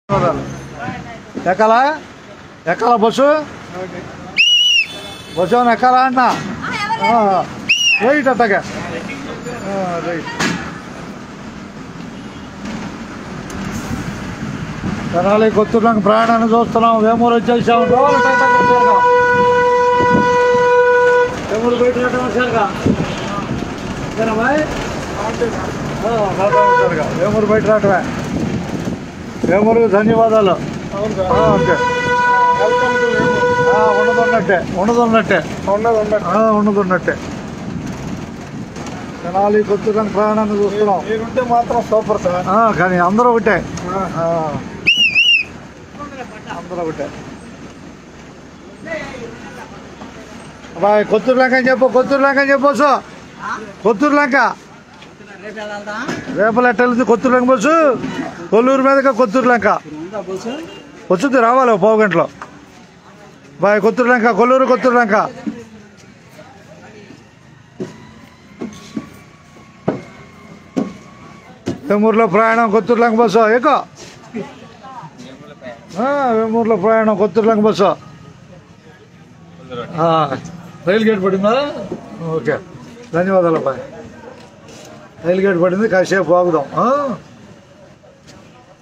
ఎక్కాలా ఎక్కాలా bus bus ఏమైనా ఎక్కాలా అన్న రైట్ అట్టగా రైట్ తెనాలి కొత్తూరులకు ప్రయాణాన్ని చూస్తున్నాం వేమూరు వచ్చేసాం రావాలి టైం వచ్చారుగా. వేమూరు బయట రావటం వచ్చారుగా ఓకేనా బాయ్ ఆ, రావటం వచ్చారుగా. వేమూరు బయట రావటమే వేమూరుకు ధన్యవాదాలు ఆ, ఓకే ఆ, ఉన్నదున్నట్టే ఉన్నదున్నట్టే ఆ, ఉన్నదున్నట్టే తెనాలి కొత్తూరులకు ప్రయాణాన్ని చూస్తున్నాం మీరుంటే మాత్రం సూపర్ సార్ ఆ, కానీ అందరూ ఒకటే ఆ. అందరూ ఒకటే అబ్బాయి కొత్తూరు లంక అని చెప్పు కొత్తూరు లంక అని చెప్పొచ్చు కొత్తూరు లంక రేపలు ఎట్టెళ్తుంది కొత్తూరు లంక బస్సు కొల్లూరు మీదగా కొత్తూరు లంక వచ్చుద్ది రావాలి ఓ పావు గంటలో బాయ్ కొత్తూరు లంక కొల్లూరు కొత్తూరు లంక వేమూరులో ప్రయాణం కొత్తూరు లంక బస్సు ఎక్కువ వేమూరులో ప్రయాణం కొత్తూరు లంక బస్సు ఆ, రైలు గేట్ పడిందా ఓకే ధన్యవాదాలు అబ్బాయి రైలు గేట్ పడింది కాసేపు ఆగుదాం ఆ?